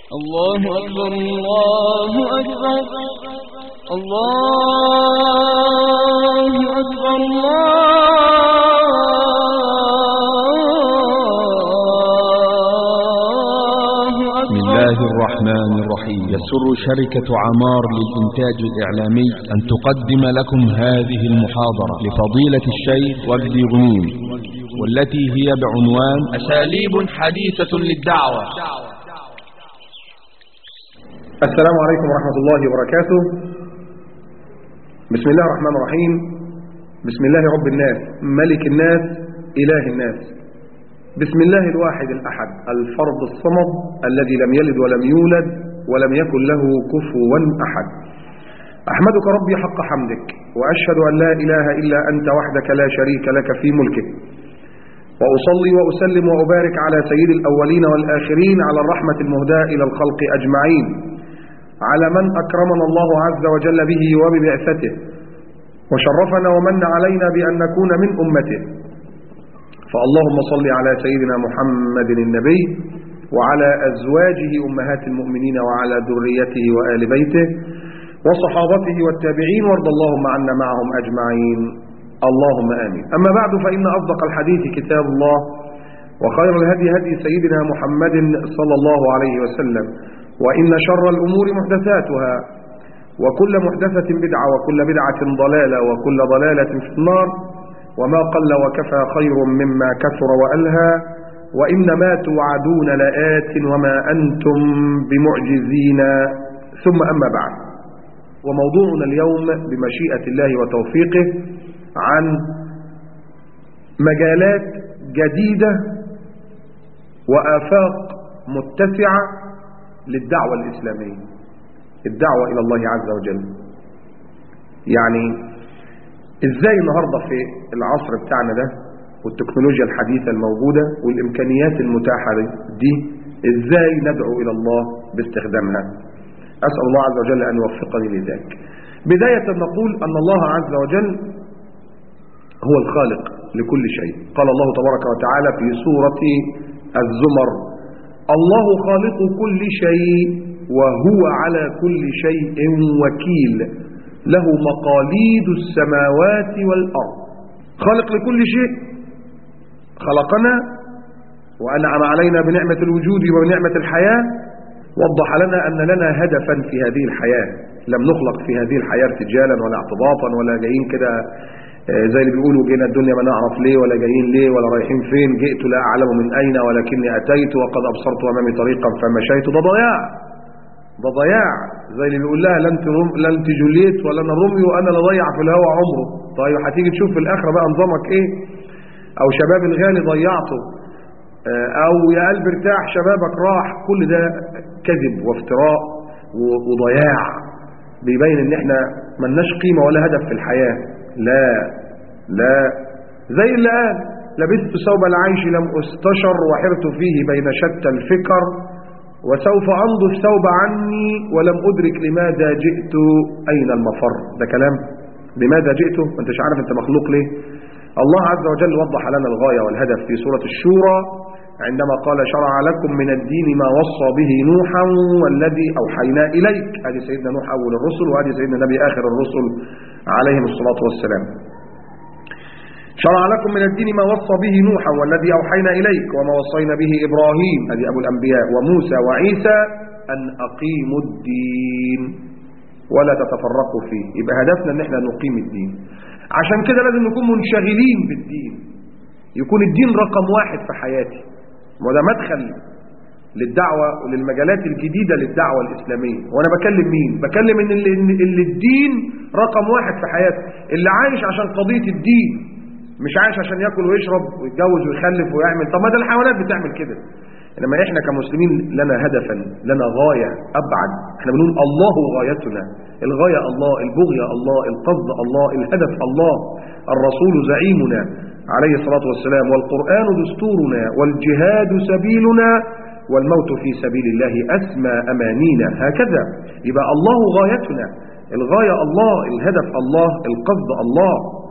الله أكبر الله أكبر الله أكبر الله بسم الله الرحمن الرحيم يسر شركة عمار للإنتاج الإعلامي أن تقدم لكم هذه المحاضرة لفضيلة الشيخ وجدي غنيم والتي هي بعنوان أساليب حديثة للدعوة السلام عليكم ورحمة الله وبركاته بسم الله الرحمن الرحيم بسم الله رب الناس ملك الناس إله الناس بسم الله الواحد الأحد الفرد الصمد الذي لم يلد ولم يولد ولم يكن له كفوا أحد أحمدك ربي حق حمدك وأشهد أن لا إله إلا أنت وحدك لا شريك لك في ملكك وأصلي وأسلم وأبارك على سيد الأولين والآخرين على الرحمة المهداة إلى الخلق أجمعين على من أكرمنا الله عز وجل به وببعثته وشرفنا ومن علينا بأن نكون من أمته فاللهم صل على سيدنا محمد النبي وعلى أزواجه أمهات المؤمنين وعلى ذريته وآل بيته وصحابته والتابعين وارض اللهم عنا معهم أجمعين اللهم آمين أما بعد فإن أصدق الحديث كتاب الله وخير الهدي هدي سيدنا محمد صلى الله عليه وسلم وإن شر الأمور محدثاتها وكل محدثة بدعة وكل بدعة ضلالة وكل ضلالة في النار وما قل وكفى خير مما كثر وألهى وإن ما توعدون لآت وما أنتم بمعجزين ثم أما بعد وموضوعنا اليوم بمشيئة الله وتوفيقه عن مجالات جديدة وآفاق متسعة للدعوة الإسلامية الدعوة إلى الله عز وجل يعني إزاي النهاردة في العصر بتاعنا ده والتكنولوجيا الحديثة الموجودة والإمكانيات المتاحة دي إزاي ندعو إلى الله باستخدامها أسأل الله عز وجل أن يوفقني لذلك بداية نقول أن الله عز وجل هو الخالق لكل شيء قال الله تبارك وتعالى في سورة الزمر الله خالق كل شيء وهو على كل شيء وكيل له مقاليد السماوات والأرض خالق لكل شيء خلقنا وأنعم علينا بنعمة الوجود وبنعمة الحياة وضح لنا أن لنا هدفا في هذه الحياة لم نخلق في هذه الحياة ارتجالا ولا اعتباطا ولا جايين كده زي اللي بيقولوا جينا الدنيا ما نعرف ليه ولا جايين ليه ولا رايحين فين جئت لا أعلم من أين ولكني أتيت وقد أبصرت أمامي طريقا فمشيت ده ضياع ده ضياع زي اللي بيقول لها لا انت روم لا انت جوليت ولا انا روميو انا اللي ضيع في الهوا عمره طيب هتيجي تشوف في الاخره بقى نظامك ايه او شباب الغالي ضيعته او يا قلب ارتاح شبابك راح كل ده كذب وافتراء وضياع بيبين ان احنا ملناش قيمه ولا هدف في الحياه لا لا زي اللي قال لبثت ثوب العيش لم استشر وحرت فيه بين شتى الفكر وسوف أمضي الثوب عني ولم أدرك لماذا جئت أين المفر ده كلام لماذا جئت وانت مش عارف انت مخلوق ليه الله عز وجل وضح لنا الغاية والهدف في سورة الشورى عندما قال شرع لكم من الدين ما وصى به نوحا والذي أوحينا إليك هذه سيدنا نوح أول الرسل وهذه سيدنا النبي آخر الرسل عليهم الصلاة والسلام شرع لكم من الدين ما وصى به نوحا والذي أوحينا إليك وما وصينا به إبراهيم هذه أبو الأنبياء وموسى وعيسى أن أقيموا الدين ولا تتفرقوا فيه يبقى هدفنا أن احنا نقيم الدين عشان كده لازم نكون منشغلين بالدين يكون الدين رقم واحد في حياتي وده مدخل للدعوة وللمجالات الجديدة للدعوة الإسلامية وأنا بكلم مين بكلم إن اللي, اللي الدين رقم واحد في حياتي اللي عايش عشان قضية الدين مش عايش عشان ياكل ويشرب ويتجوز ويخلف ويعمل طب ما ده الحيوانات بتعمل كده انما احنا كمسلمين لنا هدفا لنا غاية ابعد احنا بنقول الله غايتنا الغاية الله البغية الله القصد الله الهدف الله الرسول زعيمنا عليه الصلاة والسلام والقرآن دستورنا والجهاد سبيلنا والموت في سبيل الله أسمى أمانينا هكذا يبقى الله غايتنا الغاية الله الهدف الله القصد الله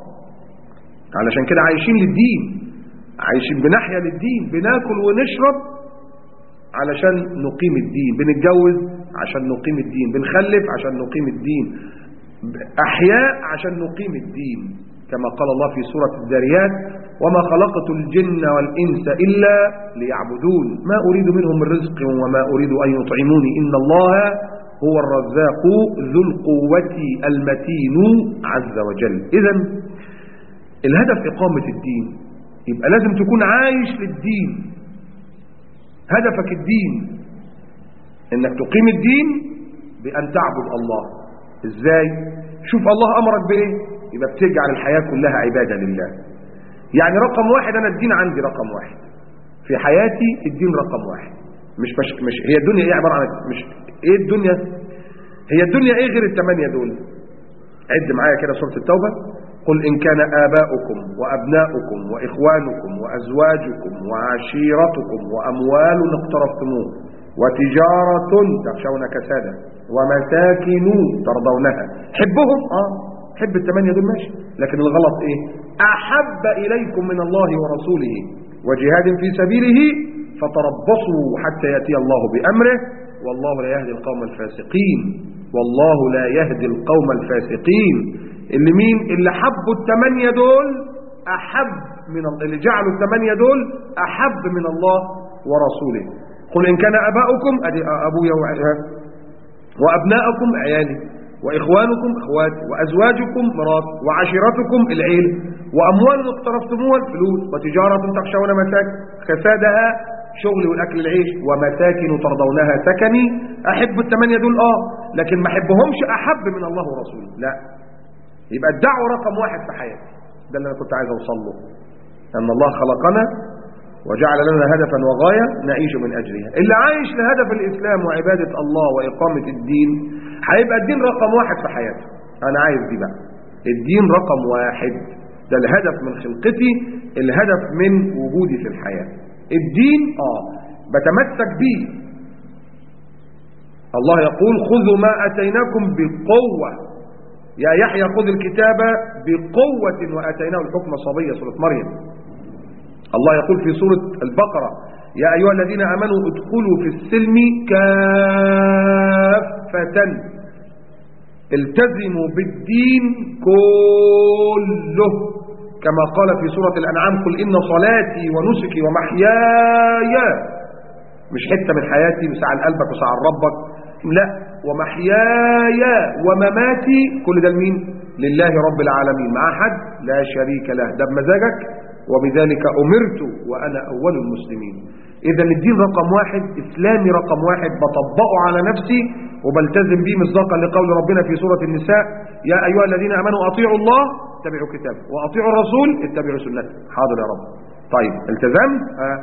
علشان كده عايشين للدين عايشين بنحيا للدين بناكل ونشرب علشان نقيم الدين بنتجوز عشان نقيم الدين بنخلف عشان نقيم الدين أحياء عشان نقيم الدين كما قال الله في سورة الذاريات وما خلقت الجن والإنس إلا ليعبدون ما أريد منهم من رزق وما أريد أن يطعموني إن الله هو الرزاق ذو القوة المتين عز وجل إذا الهدف إقامة الدين يبقى لازم تكون عايش للدين هدفك الدين انك تقيم الدين بان تعبد الله ازاي شوف الله امرك بايه يبقى بتجعل الحياة كلها عبادة لله يعني رقم واحد انا الدين عندي رقم واحد في حياتي الدين رقم واحد مش مش, مش هي الدنيا ايه عبارة عن مش ايه الدنيا هي الدنيا ايه غير الثمانية دول عد معايا كده سورة التوبة قل إن كان آباؤكم وأبناؤكم وإخوانكم وأزواجكم وعشيرتكم وأموال اقترفتموه وتجارة تخشون كسادة ومساكن ترضونها حبهم آه حب الثمانية دول ماشي لكن الغلط إيه أحب إليكم من الله ورسوله وجهاد في سبيله فتربصوا حتى يأتي الله بأمره والله لا يهدي القوم الفاسقين والله لا يهدي القوم الفاسقين اللي مين اللي حبوا الثمانية دول أحب من الله اللي جعلوا الثمانية دول أحب من الله ورسوله قل إن كان أباؤكم أدي أبويا وأبناؤكم عيالي وإخوانكم أخواتي وأزواجكم مرات وعشيرتكم العيل وأموال اقترفتموها الفلوس وتجارة تخشون مساك كسادها شغل والأكل العيش ومساكن ترضونها سكني أحب الثمانية دول آه لكن ما أحبهمش أحب من الله ورسوله لا يبقى الدعوة رقم واحد في حياتي ده اللي أنا كنت عايز أوصل له أن الله خلقنا وجعل لنا هدفا وغاية نعيش من أجلها اللي عايش لهدف الإسلام وعبادة الله وإقامة الدين هيبقى الدين رقم واحد في حياته أنا عايز دي بقى الدين رقم واحد ده الهدف من خلقتي الهدف من وجودي في الحياة الدين آه بتمسك بيه الله يقول خذوا ما أتيناكم بقوة يا يحيى خذ الكتاب بقوة وأتيناه الحكم صبية سورة مريم الله يقول في سورة البقرة يا أيها الذين أمنوا ادخلوا في السلم كافة التزموا بالدين كله كما قال في سورة الأنعام قل إن صلاتي ونسكي ومحياي مش حتة من حياتي مساعة قلبك وساعة ربك لا ومحياي ومماتي كل ده لمين لله رب العالمين مع حد لا شريك له ده بمزاجك وبذلك أمرت وأنا أول المسلمين إذا الدين رقم واحد إسلامي رقم واحد بطبقه على نفسي وبلتزم به مصداقا لقول ربنا في سورة النساء يا أيها الذين أمنوا أطيعوا الله اتبعوا كتابه وأطيعوا الرسول اتبعوا سنته حاضر يا رب طيب التزمت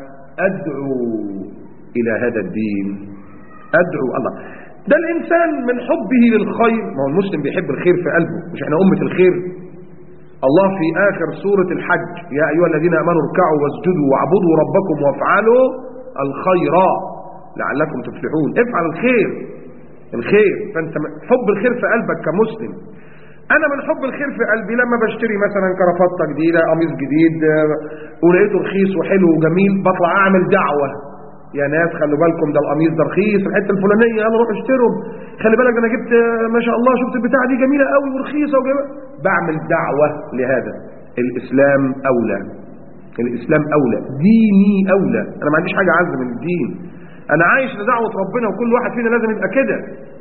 أدعو إلى هذا الدين أدعو الله ده الإنسان من حبه للخير ما هو المسلم بيحب الخير في قلبه مش احنا أمة الخير الله في آخر سورة الحج يا أيها الذين أمنوا اركعوا واسجدوا واعبدوا ربكم وافعلوا الخير لعلكم تفلحون افعل الخير الخير فانت حب الخير في قلبك كمسلم انا من حب الخير في قلبي لما بشتري مثلا كرافته جديده قميص جديد ولقيته رخيص وحلو وجميل بطلع اعمل دعوه يا ناس خلوا بالكم ده القميص ده رخيص في الحته الفلانيه يلا روح اشترهم خلي بالك ده انا جبت ما شاء الله شفت البتاعه دي جميله قوي ورخيصه وجميلة. بعمل دعوه لهذا الاسلام اولى الاسلام اولى ديني اولى انا ما عنديش حاجه اعز من الدين انا عايش لدعوه ربنا وكل واحد فينا لازم يبقى كده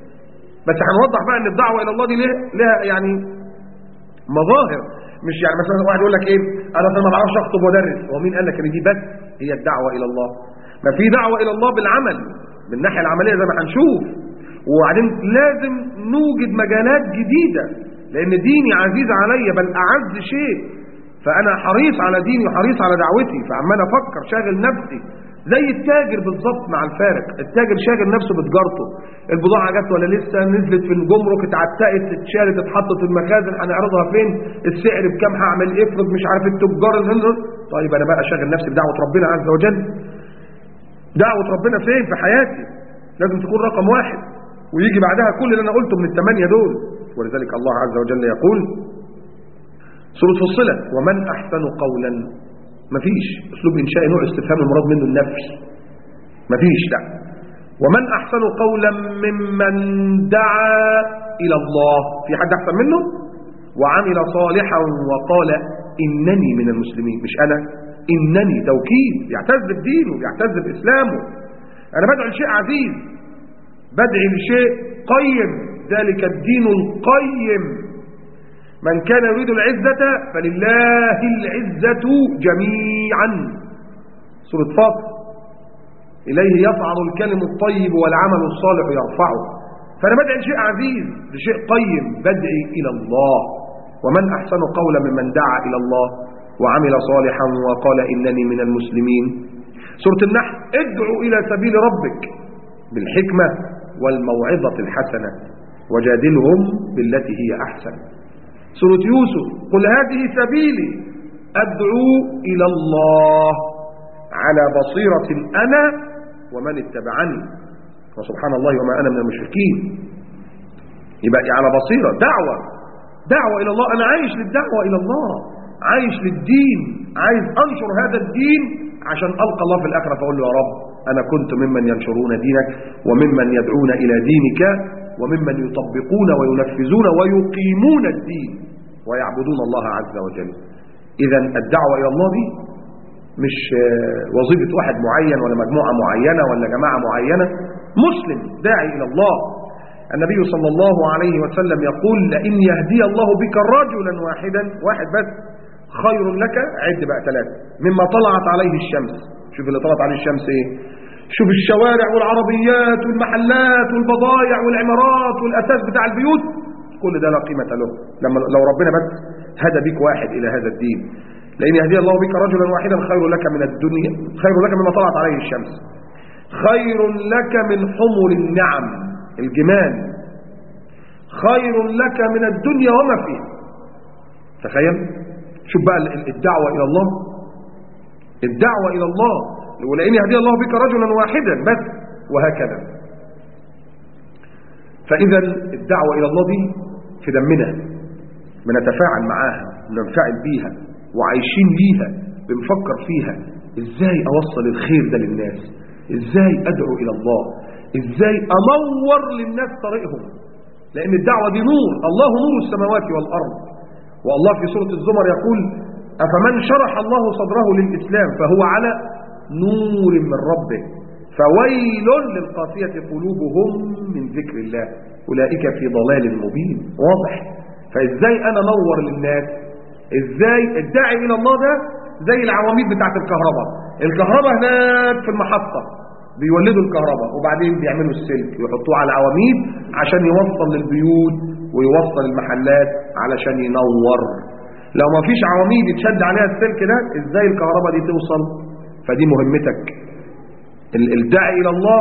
بس هنوضح بقى ان الدعوه الى الله دي ليه لها يعني مظاهر مش يعني مثلا واحد يقول لك ايه انا ما بعرفش اخطب وادرس هو مين قال لك ان دي بس هي الدعوه الى الله ما في دعوه الى الله بالعمل من الناحيه العمليه زي ما هنشوف وبعدين لازم نوجد مجالات جديده لان ديني عزيز علي بل اعز شيء فانا حريص على ديني وحريص على دعوتي فعمال افكر شاغل نفسي زي التاجر بالظبط مع الفارق التاجر شاغل نفسه بتجارته البضاعه جت ولا لسه نزلت في الجمرك اتعتقت اتشالت اتحطت في المخازن هنعرضها فين السعر بكام هعمل ايه افرض مش عارف التجار طيب انا بقى شاغل نفسي بدعوه ربنا عز وجل دعوه ربنا فين في حياتي لازم تكون رقم واحد ويجي بعدها كل اللي انا قلته من الثمانيه دول ولذلك الله عز وجل يقول سوره فصلت ومن احسن قولا مفيش اسلوب انشاء نوع استفهام المراد منه النفي مفيش لا ومن أحسن قولا ممن دعا إلى الله في حد أحسن منه وعمل صالحا وقال إنني من المسلمين مش أنا إنني توكيد يعتز بدينه يعتز بإسلامه أنا بدعو لشيء عزيز بدعي لشيء قيم ذلك الدين القيم من كان يريد العزة فلله العزة جميعا سورة فاطر إليه يصعد الكلم الطيب والعمل الصالح يرفعه فأنا بدعي لشيء عزيز لشيء قيم بدعي إلى الله ومن أحسن قولا ممن دعا إلى الله وعمل صالحا وقال إنني من المسلمين سورة النحل ادعو إلى سبيل ربك بالحكمة والموعظة الحسنة وجادلهم بالتي هي أحسن سورة يوسف قل هذه سبيلي أدعو إلى الله على بصيرة أنا ومن اتبعني وسبحان الله وما أنا من المشركين يبقى على بصيرة دعوة دعوة إلى الله أنا عايش للدعوة إلى الله عايش للدين عايز أنشر هذا الدين عشان ألقى الله في الآخرة فأقول له يا رب أنا كنت ممن ينشرون دينك وممن يدعون إلى دينك وممن يطبقون وينفذون ويقيمون الدين ويعبدون الله عز وجل إذا الدعوة إلى الله دي مش وظيفة واحد معين ولا مجموعة معينة ولا جماعة معينة مسلم داعي إلى الله النبي صلى الله عليه وسلم يقول لئن يهدي الله بك رجلا واحدا واحد بس خير لك عد بقى ثلاثة مما طلعت عليه الشمس شوف اللي طلعت عليه الشمس ايه شوف الشوارع والعربيات والمحلات والبضائع والعمارات والأساس بتاع البيوت كل ده لا قيمة له لما لو ربنا بس هدى بك واحد إلى هذا الدين لأن يهدي الله بك رجلا واحدا خير لك من الدنيا خير لك مما طلعت عليه الشمس خير لك من حمر النعم الجمال خير لك من الدنيا وما فيها تخيل شوف بقى الدعوة إلى الله الدعوة إلى الله ولئن يهدي الله بك رجلا واحدا بس وهكذا فإذا الدعوة إلى الله دي في دمنا بنتفاعل معاها بننفعل بيها وعايشين ليها بنفكر فيها ازاي اوصل الخير ده للناس ازاي ادعو الى الله ازاي انور للناس طريقهم لان الدعوة دي نور الله نور السماوات والارض والله في سورة الزمر يقول افمن شرح الله صدره للاسلام فهو على نور من ربه فويل للقاسية قلوبهم من ذكر الله اولئك في ضلال مبين واضح فازاي انا انور للناس ازاي الداعي الى الله ده زي العواميد بتاعت الكهرباء الكهرباء هناك في المحطة بيولدوا الكهرباء وبعدين بيعملوا السلك ويحطوه على العواميد عشان يوصل للبيوت ويوصل المحلات علشان ينور لو ما فيش عواميد يتشد عليها السلك ده ازاي الكهرباء دي توصل فدي مهمتك الداعي الى الله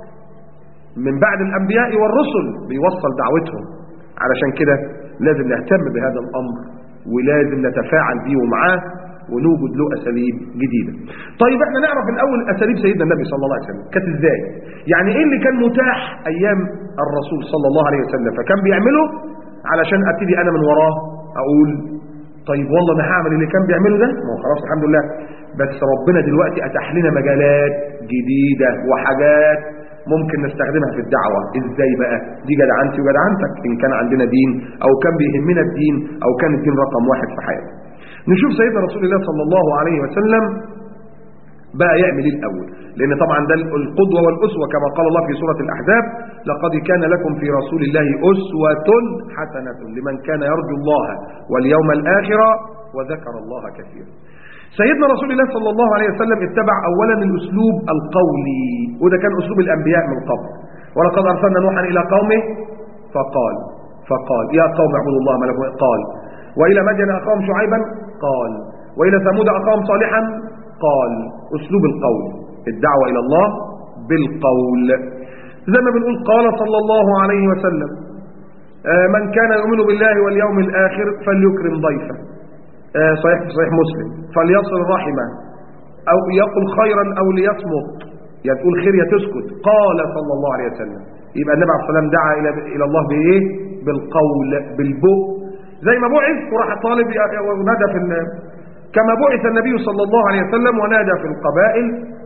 من بعد الانبياء والرسل بيوصل دعوتهم علشان كده لازم نهتم بهذا الامر ولازم نتفاعل بيه ومعاه ونوجد له أساليب جديدة طيب احنا نعرف الأول أساليب سيدنا النبي صلى الله عليه وسلم كانت ازاي يعني ايه اللي كان متاح أيام الرسول صلى الله عليه وسلم فكان بيعمله علشان أبتدي أنا من وراه أقول طيب والله أنا هعمل اللي كان بيعمله ده ما هو خلاص الحمد لله بس ربنا دلوقتي أتاح لنا مجالات جديدة وحاجات ممكن نستخدمها في الدعوة ازاي بقى دي جدعنتي وجدعنتك ان كان عندنا دين او كان بيهمنا الدين او كان الدين رقم واحد في حياتنا نشوف سيدنا رسول الله صلى الله عليه وسلم بقى يعمل ايه الاول لان طبعا ده القدوة والاسوة كما قال الله في سورة الاحزاب لقد كان لكم في رسول الله اسوة حسنة لمن كان يرجو الله واليوم الاخر وذكر الله كثيرا سيدنا رسول الله صلى الله عليه وسلم اتبع اولا الاسلوب القولي وده كان اسلوب الانبياء من قبل ولقد ارسلنا نوحا الى قومه فقال فقال يا قوم اعبدوا الله ما لكم قال والى مدين اخاهم شعيبا قال والى ثمود اخاهم صالحا قال اسلوب القول الدعوه الى الله بالقول زي ما بنقول قال صلى الله عليه وسلم من كان يؤمن بالله واليوم الاخر فليكرم ضيفه صحيح صحيح مسلم فليصل رحمه أو يقل خيرا أو ليصمت يا تقول خير يا تسكت قال صلى الله عليه وسلم يبقى النبي عليه الصلاة والسلام دعا إلى إلى الله بإيه بالقول بالبؤ زي ما بعث وراح الطالب ونادى في كما بعث النبي صلى الله عليه وسلم ونادى في القبائل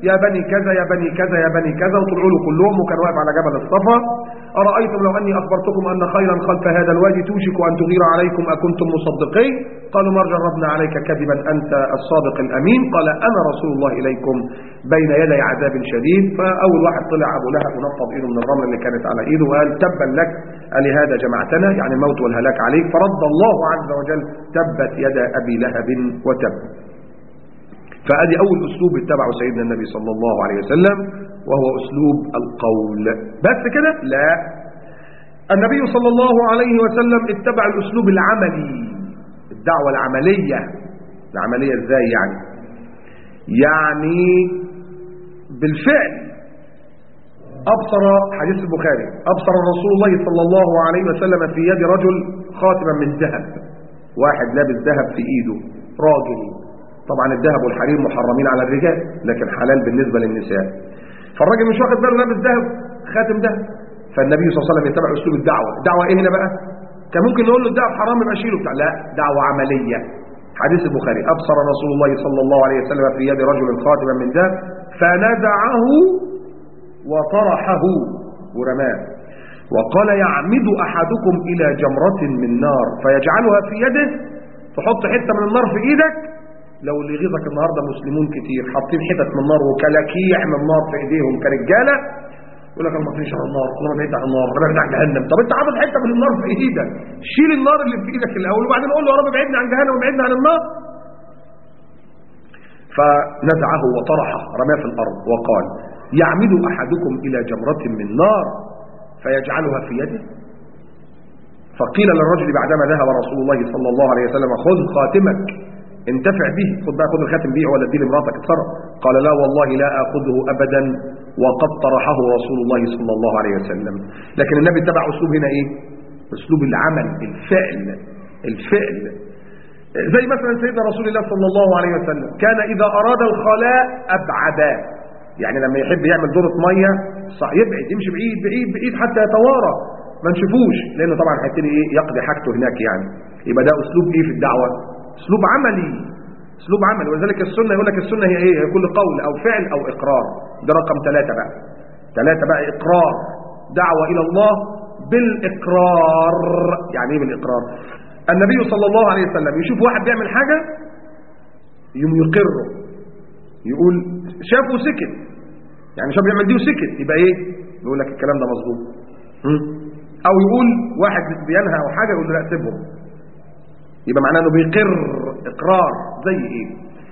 يا بني كذا يا بني كذا يا بني كذا وطلعوا له كلهم وكان واقف على جبل الصفا أرأيتم لو أني أخبرتكم أن خيرا خلف هذا الوادي توشك أن تغير عليكم أكنتم مصدقين قالوا ما جربنا عليك كذبا أنت الصادق الأمين قال أنا رسول الله إليكم بين يدي عذاب شديد فأول واحد طلع أبو لهب ونفض إيده من الرمل اللي كانت على إيده وقال تبا لك ألهذا جمعتنا يعني الموت والهلاك عليك فرد الله عز وجل تبت يد أبي لهب وتب فأدي أول أسلوب اتبعه سيدنا النبي صلى الله عليه وسلم وهو أسلوب القول بس كده لا النبي صلى الله عليه وسلم اتبع الأسلوب العملي الدعوة العملية العملية ازاي يعني يعني بالفعل أبصر حديث البخاري أبصر رسول الله صلى الله عليه وسلم في يد رجل خاتما من ذهب واحد لابس ذهب في إيده راجل طبعا الذهب والحرير محرمين على الرجال لكن حلال بالنسبة للنساء فالراجل مش واخد باله لابس ذهب خاتم ذهب فالنبي صلى الله عليه وسلم يتبع اسلوب الدعوه الدعوه ايه هنا بقى كان ممكن نقول له الذهب حرام يبقى شيله بتاع لا دعوه عمليه حديث البخاري ابصر رسول الله صلى الله عليه وسلم في يد رجل خاتما من ذهب فنزعه وطرحه ورماه وقال يعمد احدكم الى جمره من نار فيجعلها في يده تحط حته من النار في ايدك لو اللي يغيظك النهارده مسلمون كتير حاطين حتت من النار وكلاكيع من النار في ايديهم كرجاله يقول لك انا ما فيش على النار انا بعيد عن النار انا بعيد عن جهنم طب انت حاطط حته من النار في ايدك شيل النار اللي في ايدك الاول وبعدين قول له يا رب ابعدني عن جهنم وابعدني عن النار فنزعه وطرحه رماه في الارض وقال يعمد احدكم الى جمره من نار فيجعلها في يده فقيل للرجل بعدما ذهب رسول الله صلى الله عليه وسلم خذ خاتمك انتفع به خذ بقى خذ الخاتم بيه ولا اديه لمراتك اتصرف قال لا والله لا اخذه ابدا وقد طرحه رسول الله صلى الله عليه وسلم لكن النبي اتبع اسلوب هنا ايه اسلوب العمل الفعل الفعل زي مثلا سيدنا رسول الله صلى الله عليه وسلم كان اذا اراد الخلاء ابعدا يعني لما يحب يعمل دورة مية صح يبعد يمشي بعيد بعيد بعيد حتى يتوارى ما نشوفوش لانه طبعا هيبتدي ايه يقضي حاجته هناك يعني يبقى ده اسلوب ايه في الدعوه اسلوب عملي اسلوب عملي ولذلك السنه يقول لك السنه هي ايه هي كل قول او فعل او اقرار ده رقم ثلاثة بقى ثلاثة بقى اقرار دعوه الى الله بالاقرار يعني ايه بالاقرار النبي صلى الله عليه وسلم يشوف واحد بيعمل حاجه يقوم يقره يقول شافه سكت يعني شاف بيعمل دي وسكت يبقى ايه يقول لك الكلام ده مظبوط او يقول واحد بينهى او حاجه يقول له لا سيبهم يبقى معناه انه بيقر اقرار زي ايه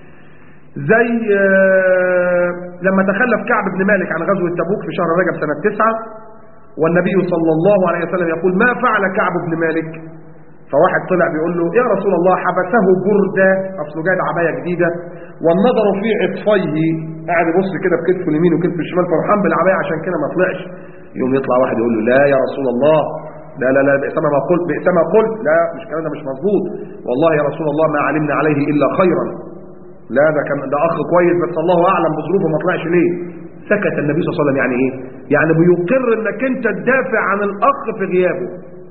زي آه لما تخلف كعب بن مالك عن غزوه تبوك في شهر رجب سنه تسعة والنبي صلى الله عليه وسلم يقول ما فعل كعب بن مالك فواحد طلع بيقول له يا رسول الله حبسه بردة اصله جايب عبايه جديده والنظر في عطفيه قاعد يبص كده بكتفه اليمين وكتفه الشمال فرحان بالعبايه عشان كده ما طلعش يوم يطلع واحد يقول له لا يا رسول الله لا لا لا بئس ما قلت بئس ما قلت لا مش الكلام ده مش مظبوط والله يا رسول الله ما علمنا عليه الا خيرا لا ده كان ده اخ كويس بس الله اعلم بظروفه ما طلعش ليه سكت النبي صلى الله عليه وسلم يعني ايه يعني بيقر انك انت تدافع عن الاخ في غيابه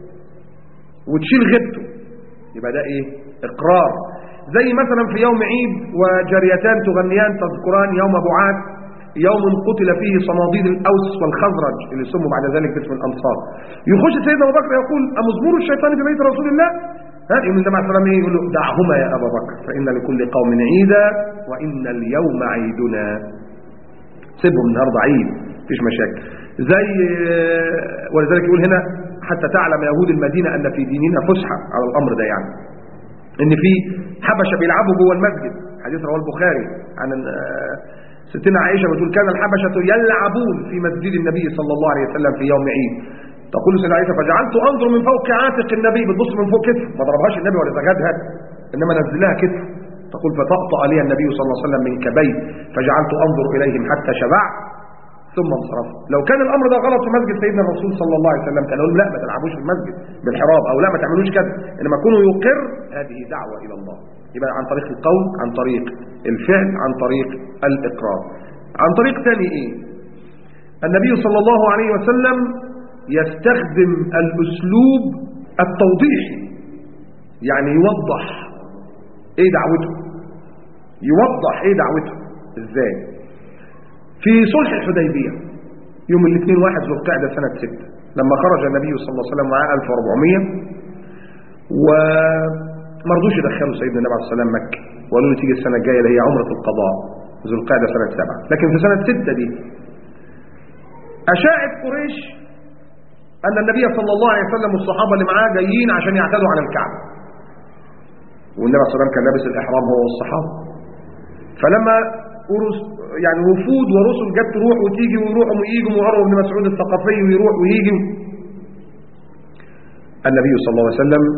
وتشيل غيبته يبقى ده ايه اقرار زي مثلا في يوم عيد وجريتان تغنيان تذكران يوم بعاث يوم قتل فيه صناديد الاوس والخزرج اللي سموا بعد ذلك باسم الانصار يخش سيدنا ابو بكر يقول امزمور الشيطان في بيت رسول الله ها يقول النبي عليه الصلاه يقول له دعهما يا ابا بكر فان لكل قوم عيدا وان اليوم عيدنا سيبهم النهارده عيد مفيش مشاكل زي ولذلك يقول هنا حتى تعلم يهود المدينه ان في ديننا فسحه على الامر ده يعني ان في حبشه بيلعبوا جوه المسجد حديث رواه البخاري عن ستنا عائشة بتقول كان الحبشة يلعبون في مسجد النبي صلى الله عليه وسلم في يوم عيد تقول سيدنا عائشة فجعلت أنظر من فوق عاتق النبي بتبص من فوق كتف ما ضربهاش النبي ولا زجدها إنما نزلها كتف تقول فطأطأ لي النبي صلى الله عليه وسلم من كبي فجعلت أنظر إليهم حتى شبعت ثم انصرف لو كان الأمر ده غلط في مسجد سيدنا الرسول صلى الله عليه وسلم كان يقول لا ما تلعبوش في المسجد بالحراب أو لا ما تعملوش كذا إنما كونوا يقر هذه دعوة إلى الله يبقى عن طريق القول عن طريق الفعل عن طريق الإقرار عن طريق ثاني إيه النبي صلى الله عليه وسلم يستخدم الأسلوب التوضيحي يعني يوضح إيه دعوته يوضح إيه دعوته إزاي في صلح الحديبية يوم الاثنين واحد ذو القعدة سنة ستة لما خرج النبي صلى الله عليه وسلم معاه 1400 وما رضوش يدخلوا سيدنا النبي عليه الصلاة والسلام مكة وقالوا له تيجي السنة الجاية اللي هي عمرة القضاء ذو القعدة سنة سبعة لكن في سنة ستة دي أشاعت قريش أن النبي صلى الله عليه وسلم والصحابة اللي معاه جايين عشان يعتدوا على الكعبة والنبي صلى الله عليه وسلم كان لابس الإحرام هو والصحابة فلما أرس يعني وفود ورسل جت تروح وتيجي ويروحوا وييجوا وعروه بن مسعود الثقفي ويروح ويجي النبي صلى الله عليه وسلم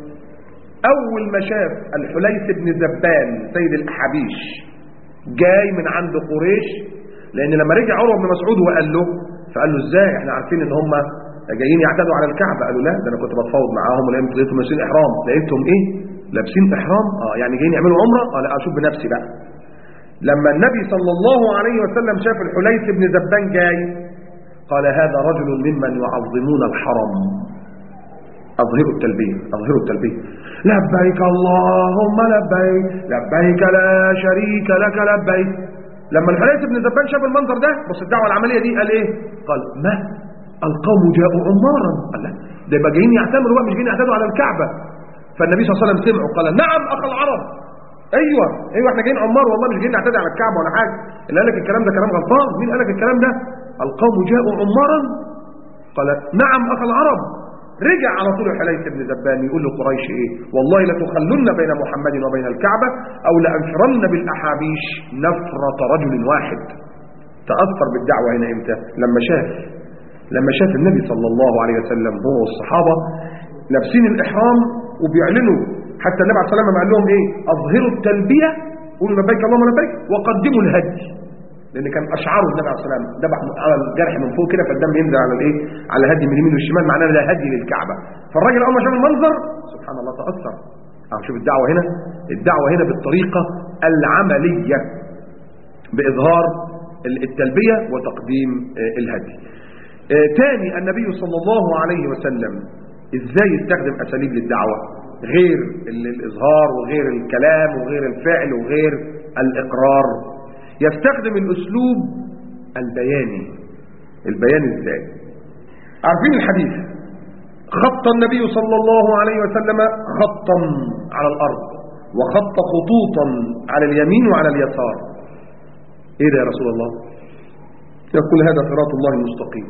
أول ما شاف الحليس بن زبان سيد الأحابيش جاي من عند قريش لأن لما رجع عروه بن مسعود وقال له فقال له ازاي احنا عارفين ان هم جايين يعتدوا على الكعبة قالوا لا ده انا كنت بتفاوض معاهم ولقيتهم لقيتهم لابسين احرام لقيتهم ايه لابسين احرام اه يعني جايين يعملوا عمره اه لا اشوف بنفسي بقى لما النبي صلى الله عليه وسلم شاف الحليس بن زبان جاي قال هذا رجل ممن يعظمون الحرم أظهروا التلبية أظهروا التلبية لبيك اللهم لبيك لبيك لا شريك لك لبيك لما الحليس بن زبان شاف المنظر ده بص الدعوة العملية دي قال ايه قال ما القوم جاءوا عمارا قال لا ده يبقى جايين يعتمروا بقى مش جايين يعتدوا على الكعبة فالنبي صلى الله عليه وسلم سمعه قال نعم أخ العرب ايوه ايوه احنا جايين عمار والله مش جايين نعتدي على الكعبة ولا حاجة اللي قال لك الكلام ده كلام غلطان مين قال لك الكلام ده القوم جاءوا عمارا قال نعم أخ العرب رجع على طول الحليس بن زبان يقول لقريش ايه والله لتخلن بين محمد وبين الكعبة او لأنفرن بالأحابيش نفرة رجل واحد تأثر بالدعوة هنا امتى لما شاف لما شاف النبي صلى الله عليه وسلم هو والصحابة لابسين الإحرام وبيعلنوا حتى النبي عليه الصلاة والسلام قال لهم ايه اظهروا التلبية قولوا لبيك اللهم لبيك وقدموا الهدي لان كان اشعاره النبي عليه الصلاه والسلام ذبح على الجرح من فوق كده فالدم ينزل على الايه على الهدي من اليمين والشمال معناه لا هدي للكعبه فالراجل اول ما شاف المنظر سبحان الله تاثر اه شوف الدعوه هنا الدعوه هنا بالطريقه العمليه باظهار التلبيه وتقديم الهدي تاني النبي صلى الله عليه وسلم ازاي يستخدم اساليب للدعوه غير الاظهار وغير الكلام وغير الفعل وغير الاقرار يستخدم الأسلوب البياني البيان ازاي عارفين الحديث خط النبي صلى الله عليه وسلم خطا على الأرض وخط خطوطا على اليمين وعلى اليسار ايه ده يا رسول الله يقول هذا صراط الله المستقيم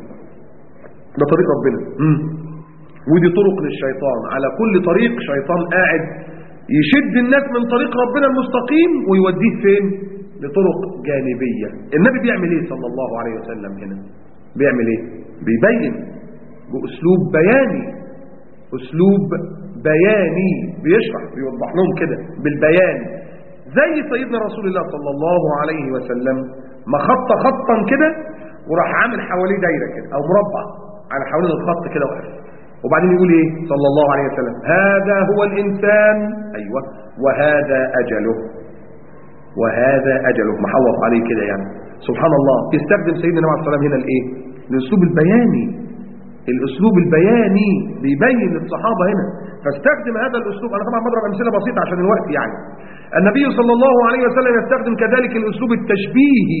ده طريق ربنا مم. ودي طرق للشيطان على كل طريق شيطان قاعد يشد الناس من طريق ربنا المستقيم ويوديه فين لطرق جانبية النبي بيعمل ايه صلى الله عليه وسلم هنا بيعمل ايه بيبين بأسلوب بياني أسلوب بياني بيشرح بيوضح لهم كده بالبيان زي سيدنا رسول الله صلى الله عليه وسلم ما خط خطا كده وراح عامل حواليه دايرة كده أو مربع على حوالين الخط كده وقف وبعدين يقول ايه صلى الله عليه وسلم هذا هو الإنسان أيوة وهذا أجله وهذا أجله محوط عليه كده يعني سبحان الله يستخدم سيدنا النبي عليه الصلاة والسلام هنا الايه الأسلوب البياني الأسلوب البياني بيبين للصحابة هنا فاستخدم هذا الأسلوب أنا طبعا بضرب أمثلة بسيطة عشان الوقت يعني النبي صلى الله عليه وسلم يستخدم كذلك الأسلوب التشبيهي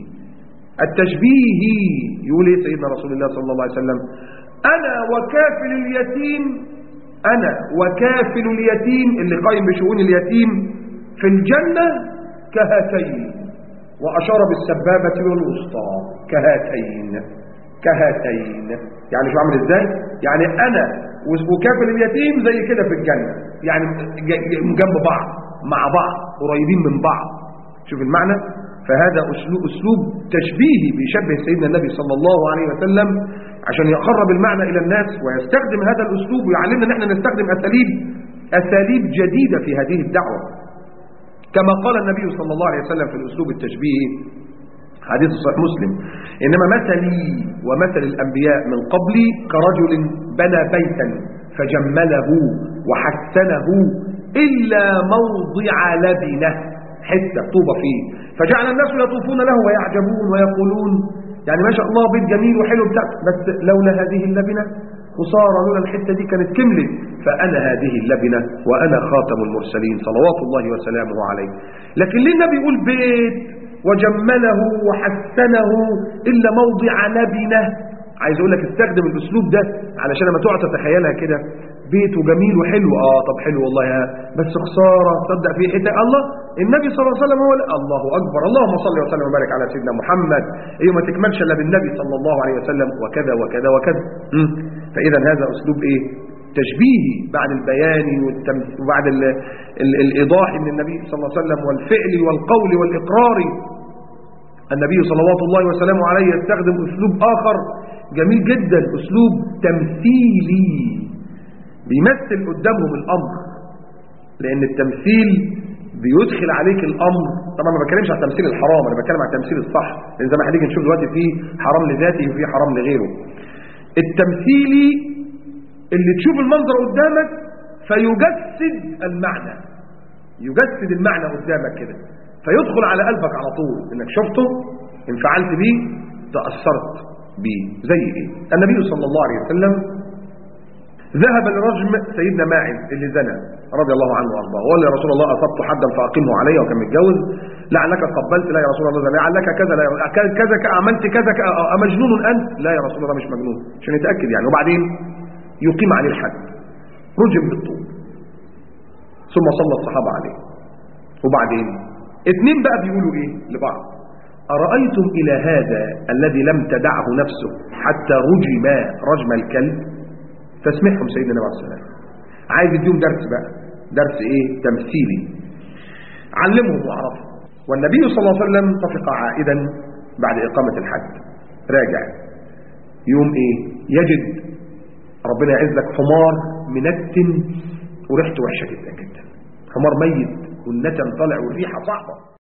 التشبيهي يقول ايه سيدنا رسول الله صلى الله عليه وسلم أنا وكافل اليتيم أنا وكافل اليتيم اللي قايم بشؤون اليتيم في الجنة كهاتين وأشار بالسبابة والوسطى كهاتين كهاتين يعني شو عامل ازاي يعني أنا وكافل اليتيم زي كده في الجنة يعني جنب بعض مع بعض قريبين من بعض شوف المعنى فهذا أسلوب, أسلوب تشبيهي بيشبه سيدنا النبي صلى الله عليه وسلم عشان يقرب المعنى إلى الناس ويستخدم هذا الأسلوب ويعلمنا ان احنا نستخدم أساليب أساليب جديدة في هذه الدعوة كما قال النبي صلى الله عليه وسلم في الأسلوب التشبيهي حديث صحيح مسلم إنما مثلي ومثل الأنبياء من قبلي كرجل بنى بيتا فجمله وحسنه إلا موضع لبنه حتة طوبة فيه فجعل الناس يطوفون له ويعجبون ويقولون يعني ما شاء الله بيت جميل وحلو بتاع بس لولا هذه اللبنة خسارة لولا الحتة دي كانت كملت فأنا هذه اللبنة وأنا خاتم المرسلين صلوات الله وسلامه عليه لكن ليه النبي يقول بيت وجمله وحسنه إلا موضع لبنه عايز أقول لك استخدم الأسلوب ده علشان لما تقعد تتخيلها كده بيته جميل وحلو اه طب حلو والله ها بس خسارة تصدق فيه حتة الله النبي صلى الله عليه وسلم هو ال- الله أكبر اللهم صل وسلم وبارك على سيدنا محمد ايه ما تكملش الا بالنبي صلى الله عليه وسلم وكذا وكذا وكذا مم. فإذا هذا أسلوب ايه تشبيهي بعد البيان والتمثيل وبعد ال ال الإيضاح من النبي صلى الله عليه وسلم والفعل والقول والإقرار النبي صلوات الله وسلامه عليه يستخدم أسلوب آخر جميل جدا أسلوب تمثيلي بيمثل قدامهم الأمر لأن التمثيل بيدخل عليك الأمر طبعا ما بتكلمش عن التمثيل الحرام أنا بتكلم عن التمثيل الصح لأن زي ما هنيجي نشوف دلوقتي في حرام لذاته وفي حرام لغيره التمثيلي اللي تشوف المنظر قدامك فيجسد المعنى يجسد المعنى قدامك كده فيدخل على قلبك على طول انك شفته انفعلت بيه تأثرت بيه زي ايه النبي صلى الله عليه وسلم ذهب لرجم سيدنا ماعز اللي زنى رضي الله عنه وارضاه وقال يا رسول الله اصبت حدا فاقمه علي وكان متجوز لعلك قبلت لا يا رسول الله لعلك كذا لا يا- كذا ك- عملت كذا ك- أ- أمجنون انت لا يا رسول الله مش مجنون عشان يتاكد يعني وبعدين يقيم عليه الحد رجم بالطول ثم صلى الصحابه عليه وبعدين اتنين بقى بيقولوا ايه لبعض أرأيتم إلى هذا الذي لم تدعه نفسه حتى رجم رجم الكلب فاسمعهم سيدنا النبي عليه السلام عايز يديهم درس بقى درس ايه تمثيلي علمهم وعرفهم والنبي صلى الله عليه وسلم طفق عائدا بعد إقامة الحد راجع يوم ايه يجد ربنا يعزك حمار منتن وريحته وحشة جدا جدا حمار ميت والنتن طالع والريحة صعبة